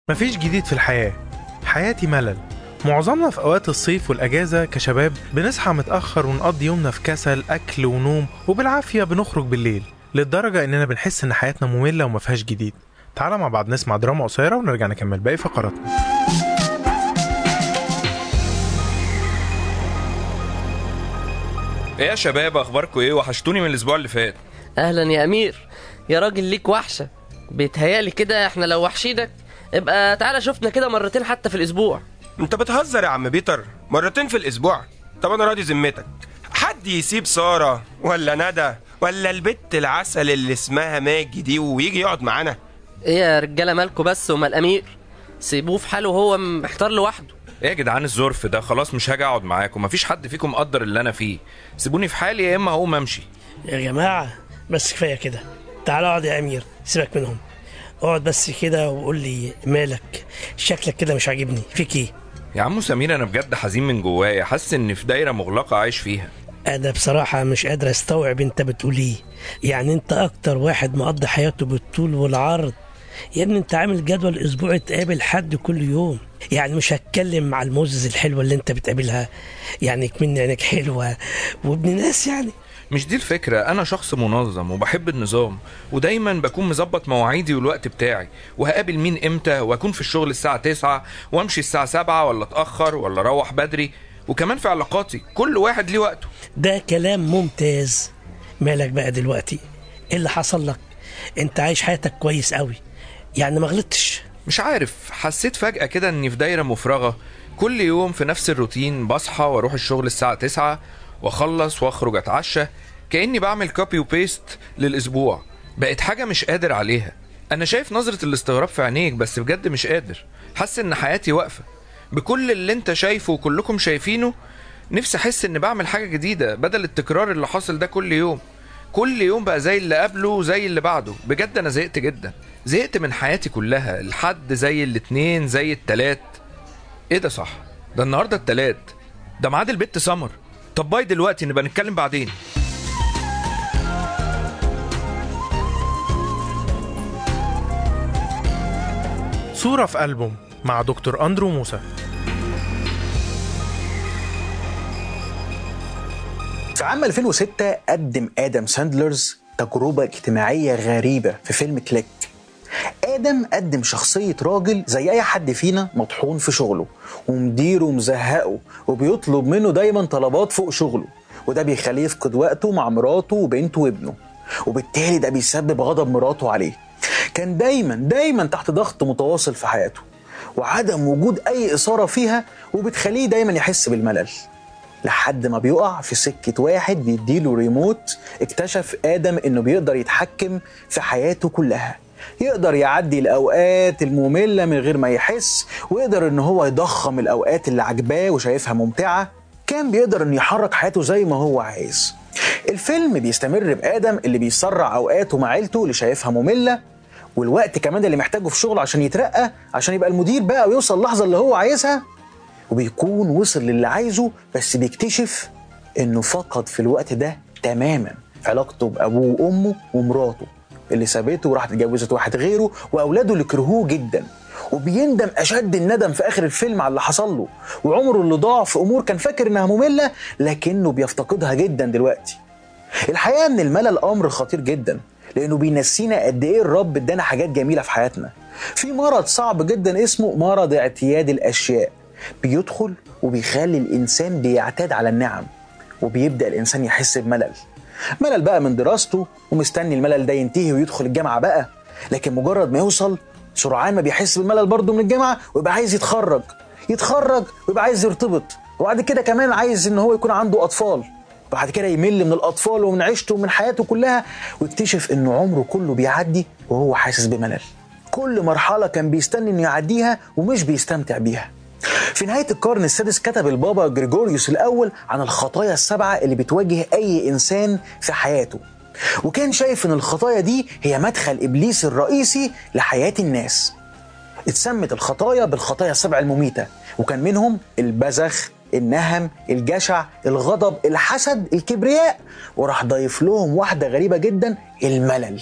مفيش جديد في الحياة حياتي ملل معظمنا في أوقات الصيف والأجازة كشباب بنصحى متأخر ونقضي يومنا في كسل أكل ونوم وبالعافية بنخرج بالليل للدرجة إننا بنحس إن حياتنا مملة ومفيهاش جديد تعالى مع بعض نسمع دراما قصيرة ونرجع نكمل باقي فقراتنا ايه يا شباب اخباركم ايه وحشتوني من الاسبوع اللي فات اهلا يا امير يا راجل ليك وحشه بيتهيالي كده احنا لو وحشينك ابقى تعالى شفنا كده مرتين حتى في الاسبوع انت بتهزر يا عم بيتر مرتين في الاسبوع طب انا راضي ذمتك حد يسيب ساره ولا ندى ولا البت العسل اللي اسمها ماجي دي ويجي يقعد معانا ايه يا رجاله مالكوا بس وما الامير سيبوه في حاله وهو محتار لوحده ايه يا جدعان الظرف ده خلاص مش هاجي اقعد معاكم مفيش حد فيكم مقدر اللي انا فيه سيبوني في حالي يا اما هقوم امشي يا جماعة بس كفاية كده تعال اقعد يا أمير سيبك منهم اقعد بس كده وقول لي مالك شكلك كده مش عاجبني فيك ايه يا عمو سمير انا بجد حزين من جوايا حاسس ان في دايره مغلقه عايش فيها انا بصراحة مش قادر استوعب انت بتقول ايه يعني انت اكتر واحد مقضي حياته بالطول والعرض يا ابني انت عامل جدول اسبوعي تقابل حد كل يوم يعني مش هتكلم مع الموزز الحلوة اللي انت بتقابلها يعني كمان عينك حلوة وابن ناس يعني مش دي الفكرة أنا شخص منظم وبحب النظام ودايما بكون مظبط مواعيدي والوقت بتاعي وهقابل مين إمتى وأكون في الشغل الساعة 9 وأمشي الساعة 7 ولا أتأخر ولا أروح بدري وكمان في علاقاتي كل واحد ليه وقته ده كلام ممتاز مالك بقى دلوقتي ايه اللي حصل لك انت عايش حياتك كويس قوي يعني ما غلطتش مش عارف حسيت فجأة كده إني في دايرة مفرغة كل يوم في نفس الروتين بصحى وأروح الشغل الساعة 9 وأخلص وأخرج أتعشى كأني بعمل كوبي وبيست للأسبوع بقت حاجة مش قادر عليها أنا شايف نظرة الاستغراب في عينيك بس بجد مش قادر حاسس إن حياتي واقفة بكل اللي أنت شايفه وكلكم شايفينه نفسي أحس إن بعمل حاجة جديدة بدل التكرار اللي حاصل ده كل يوم كل يوم بقى زي اللي قبله وزي اللي بعده بجد أنا زهقت جدا زهقت من حياتي كلها الحد زي الاتنين زي التلات ايه ده صح ده النهارده التلات ده ميعاد البت سمر طب باي دلوقتي نبقى نتكلم بعدين صورة في ألبوم مع دكتور أندرو موسى في عام 2006 قدم آدم ساندلرز تجربة اجتماعية غريبة في فيلم كليك آدم قدم شخصية راجل زي أي حد فينا مطحون في شغله ومديره مزهقه وبيطلب منه دايما طلبات فوق شغله وده بيخليه يفقد وقته مع مراته وبنته وابنه وبالتالي ده بيسبب غضب مراته عليه كان دايما دايما تحت ضغط متواصل في حياته وعدم وجود أي إثارة فيها وبتخليه دايما يحس بالملل لحد ما بيقع في سكة واحد بيديله ريموت اكتشف آدم إنه بيقدر يتحكم في حياته كلها يقدر يعدي الأوقات المملة من غير ما يحس ويقدر إن هو يضخم الأوقات اللي عجباه وشايفها ممتعة كان بيقدر إنه يحرك حياته زي ما هو عايز الفيلم بيستمر بآدم اللي بيسرع أوقاته مع عيلته اللي شايفها مملة والوقت كمان اللي محتاجه في شغله عشان يترقى عشان يبقى المدير بقى ويوصل اللحظة اللي هو عايزها وبيكون وصل للي عايزه بس بيكتشف انه فقد في الوقت ده تماما علاقته بابوه وامه ومراته اللي سابته وراحت اتجوزت واحد غيره واولاده اللي كرهوه جدا وبيندم اشد الندم في اخر الفيلم على اللي حصل له وعمره اللي ضاع في امور كان فاكر انها ممله لكنه بيفتقدها جدا دلوقتي الحقيقه ان الملل امر خطير جدا لانه بينسينا قد ايه الرب ادانا حاجات جميله في حياتنا في مرض صعب جدا اسمه مرض اعتياد الاشياء بيدخل وبيخلي الانسان بيعتاد على النعم وبيبدا الانسان يحس بملل ملل بقى من دراسته ومستني الملل ده ينتهي ويدخل الجامعه بقى لكن مجرد ما يوصل سرعان ما بيحس بالملل برضه من الجامعه ويبقى عايز يتخرج يتخرج ويبقى عايز يرتبط وبعد كده كمان عايز ان هو يكون عنده اطفال بعد كده يمل من الاطفال ومن عيشته ومن حياته كلها ويكتشف ان عمره كله بيعدي وهو حاسس بملل كل مرحله كان بيستني انه يعديها ومش بيستمتع بيها في نهاية القرن السادس كتب البابا جريجوريوس الأول عن الخطايا السبعة اللي بتواجه أي إنسان في حياته وكان شايف إن الخطايا دي هي مدخل إبليس الرئيسي لحياة الناس اتسمت الخطايا بالخطايا السبع المميتة وكان منهم البذخ النهم الجشع الغضب الحسد الكبرياء وراح ضايف لهم واحدة غريبة جدا الملل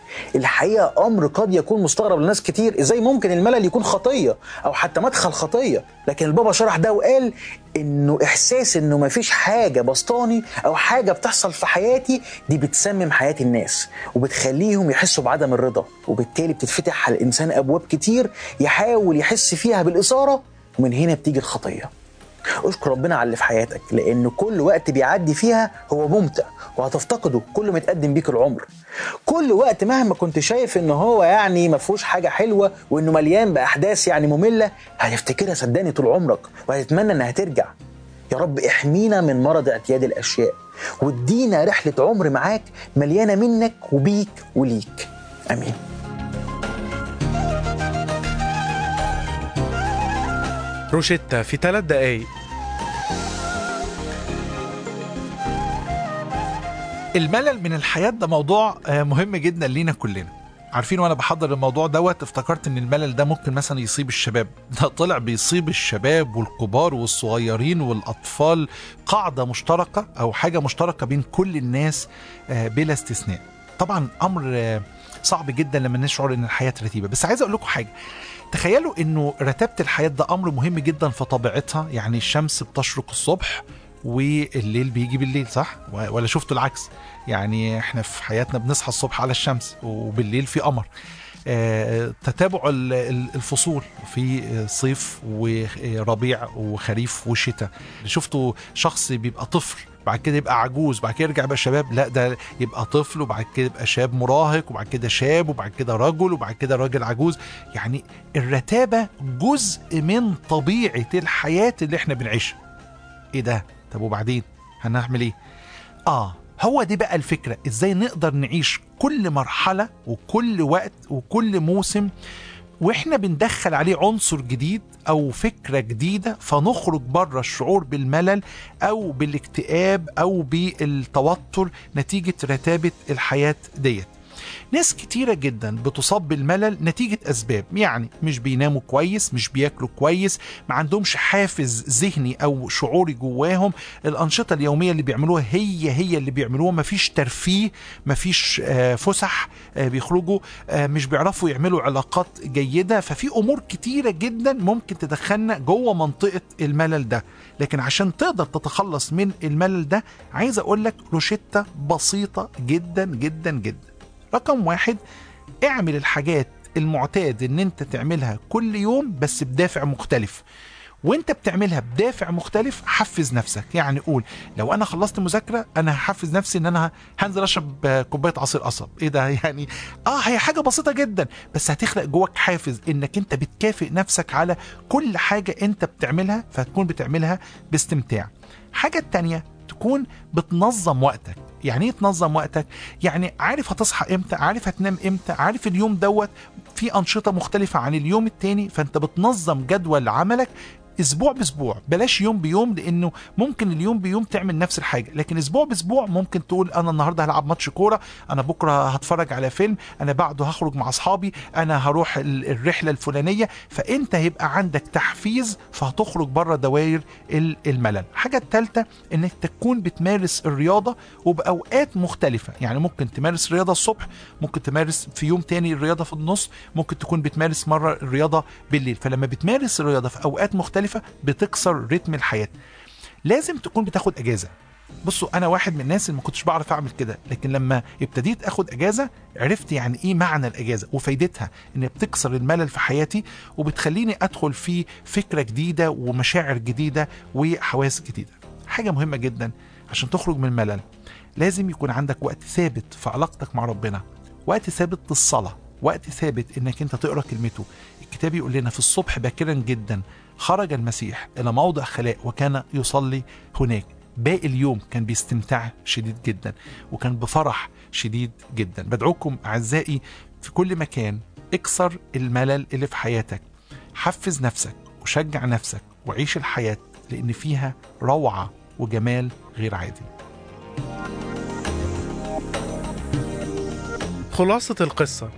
الحقيقة أمر قد يكون مستغرب لناس كتير إزاي ممكن الملل يكون خطية أو حتى مدخل خطية لكن البابا شرح ده وقال إنه إحساس إنه مفيش حاجة بسطاني أو حاجة بتحصل في حياتي دي بتسمم حياة الناس وبتخليهم يحسوا بعدم الرضا وبالتالي بتتفتح على الإنسان أبواب كتير يحاول يحس فيها بالإثارة ومن هنا بتيجي الخطية اشكر ربنا على اللي في حياتك لان كل وقت بيعدي فيها هو ممتع وهتفتقده كل ما يتقدم بيك العمر كل وقت مهما كنت شايف ان هو يعني ما فيهوش حاجه حلوه وانه مليان باحداث يعني ممله هتفتكرها صدقني طول عمرك وهتتمنى انها ترجع يا رب احمينا من مرض اعتياد الاشياء وادينا رحله عمر معاك مليانه منك وبيك وليك امين روشيتا في ثلاث دقايق الملل من الحياة ده موضوع آه، مهم جدا لينا كلنا عارفين وانا بحضر الموضوع دوت افتكرت ان الملل ده ممكن مثلا يصيب الشباب ده طلع بيصيب الشباب والكبار والصغيرين والاطفال قاعده مشتركه او حاجه مشتركه بين كل الناس آه، بلا استثناء طبعا امر آه، صعب جدا لما نشعر ان الحياه رتيبه بس عايز اقول لكم حاجه تخيلوا انه رتابه الحياه ده امر مهم جدا في طبيعتها يعني الشمس بتشرق الصبح والليل بيجي بالليل صح و- ولا شفتوا العكس يعني احنا في حياتنا بنصحى الصبح على الشمس وبالليل في قمر آه، تتابع ال- ال- الفصول في صيف وربيع وخريف وشتاء شفتوا شخص بيبقى طفل بعد كده يبقى عجوز بعد كده يرجع يبقى شباب لا ده يبقى طفل وبعد كده يبقى شاب مراهق وبعد كده شاب وبعد كده رجل وبعد كده راجل عجوز يعني الرتابة جزء من طبيعة الحياة اللي احنا بنعيشها ايه ده طب وبعدين هنعمل ايه اه هو دي بقى الفكرة ازاي نقدر نعيش كل مرحلة وكل وقت وكل موسم واحنا بندخل عليه عنصر جديد او فكرة جديدة فنخرج بره الشعور بالملل او بالاكتئاب او بالتوتر نتيجة رتابة الحياة ديت ناس كتيرة جدا بتصاب بالملل نتيجة أسباب يعني مش بيناموا كويس مش بياكلوا كويس ما عندهمش حافز ذهني أو شعوري جواهم الأنشطة اليومية اللي بيعملوها هي هي اللي بيعملوها مفيش ترفيه مفيش آه، فسح آه، بيخرجوا آه، مش بيعرفوا يعملوا علاقات جيدة ففي أمور كتيرة جدا ممكن تدخلنا جوه منطقة الملل ده لكن عشان تقدر تتخلص من الملل ده عايز أقول لك روشتة بسيطة جدا جدا جدا رقم واحد اعمل الحاجات المعتاد ان انت تعملها كل يوم بس بدافع مختلف وانت بتعملها بدافع مختلف حفز نفسك يعني قول لو انا خلصت مذاكره انا هحفز نفسي ان انا هنزل اشرب آه، كوبايه عصير قصب ايه ده يعني اه هي حاجه بسيطه جدا بس هتخلق جواك حافز انك انت بتكافئ نفسك على كل حاجه انت بتعملها فهتكون بتعملها باستمتاع حاجه التانية تكون بتنظم وقتك يعني ايه تنظم وقتك يعني عارف هتصحى امتى عارف هتنام امتى عارف اليوم دوت في انشطه مختلفه عن اليوم التاني فانت بتنظم جدول عملك اسبوع باسبوع بلاش يوم بيوم لانه ممكن اليوم بيوم تعمل نفس الحاجه لكن اسبوع باسبوع ممكن تقول انا النهارده هلعب ماتش كوره انا بكره هتفرج على فيلم انا بعده هخرج مع اصحابي انا هروح ال- الرحله الفلانيه فانت هيبقى عندك تحفيز فهتخرج بره دوائر ال- الملل الحاجه الثالثه انك تكون بتمارس الرياضه وباوقات مختلفه يعني ممكن تمارس رياضه الصبح ممكن تمارس في يوم تاني الرياضه في النص ممكن تكون بتمارس مره الرياضه بالليل فلما بتمارس الرياضه في اوقات مختلفه بتكسر رتم الحياه لازم تكون بتاخد اجازه بصوا انا واحد من الناس اللي ما كنتش بعرف اعمل كده لكن لما ابتديت اخد اجازه عرفت يعني ايه معنى الاجازه وفايدتها ان بتكسر الملل في حياتي وبتخليني ادخل في فكره جديده ومشاعر جديده وحواس جديده حاجه مهمه جدا عشان تخرج من الملل لازم يكون عندك وقت ثابت في علاقتك مع ربنا وقت ثابت للصلاه وقت ثابت انك انت تقرا كلمته الكتاب يقول لنا في الصبح باكرا جدا خرج المسيح الى موضع خلاء وكان يصلي هناك باقي اليوم كان باستمتاع شديد جدا وكان بفرح شديد جدا بدعوكم اعزائي في كل مكان اكسر الملل اللي في حياتك حفز نفسك وشجع نفسك وعيش الحياه لان فيها روعه وجمال غير عادي خلاصة القصة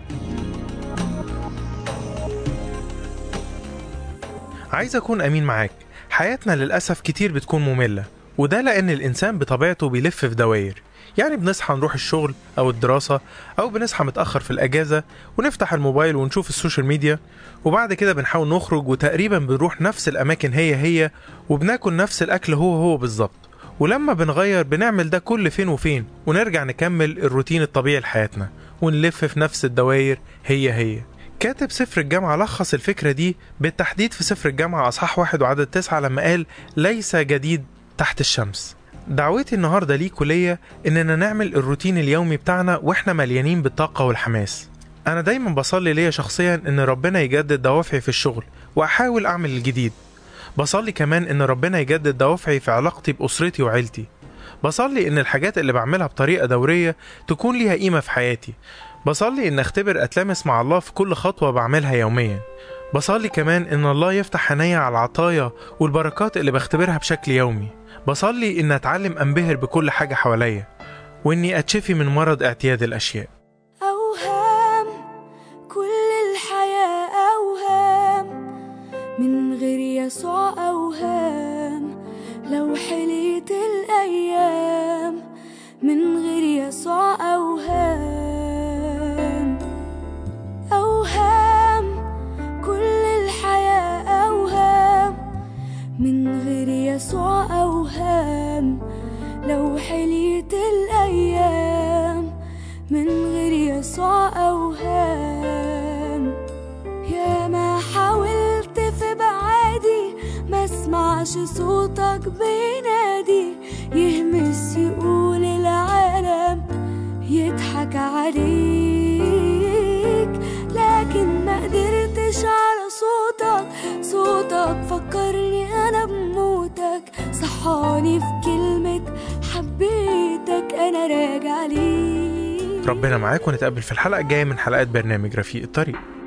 عايز أكون أمين معاك حياتنا للأسف كتير بتكون مملة وده لأن الإنسان بطبيعته بيلف في دواير يعني بنصحى نروح الشغل أو الدراسة أو بنصحى متأخر في الأجازة ونفتح الموبايل ونشوف السوشيال ميديا وبعد كده بنحاول نخرج وتقريبا بنروح نفس الأماكن هي هي وبناكل نفس الأكل هو هو بالظبط ولما بنغير بنعمل ده كل فين وفين ونرجع نكمل الروتين الطبيعي لحياتنا ونلف في نفس الدوائر هي هي كاتب سفر الجامعة لخص الفكرة دي بالتحديد في سفر الجامعة أصحاح واحد وعدد تسعة لما قال ليس جديد تحت الشمس دعوتي النهاردة ليك وليا إننا نعمل الروتين اليومي بتاعنا وإحنا مليانين بالطاقة والحماس أنا دايما بصلي ليا شخصيا إن ربنا يجدد دوافعي في الشغل وأحاول أعمل الجديد بصلي كمان إن ربنا يجدد دوافعي في علاقتي بأسرتي وعيلتي بصلي إن الحاجات اللي بعملها بطريقة دورية تكون ليها قيمة في حياتي بصلي إن أختبر أتلامس مع الله في كل خطوة بعملها يوميا بصلي كمان إن الله يفتح عينيا على العطايا والبركات اللي بختبرها بشكل يومي بصلي إن أتعلم أنبهر بكل حاجة حواليا وإني أتشفي من مرض اعتياد الأشياء أوهام كل الحياة أوهام من غير يسوع أوهام لو حليت الأيام من غير يسوع أوهام أوهام كل الحياة أوهام من غير يسوع أوهام لو حليت الأيام من غير يسوع أوهام يا ما حاولت في بعادي ما اسمعش صوتك بينادي يهمس يقول العالم يضحك عليك لكن ما قدرتش على صوتك صوتك فكرني انا بموتك صحاني في كلمة حبيتك انا راجع ليك ربنا معاك ونتقابل في الحلقة الجاية من حلقات برنامج رفيق الطريق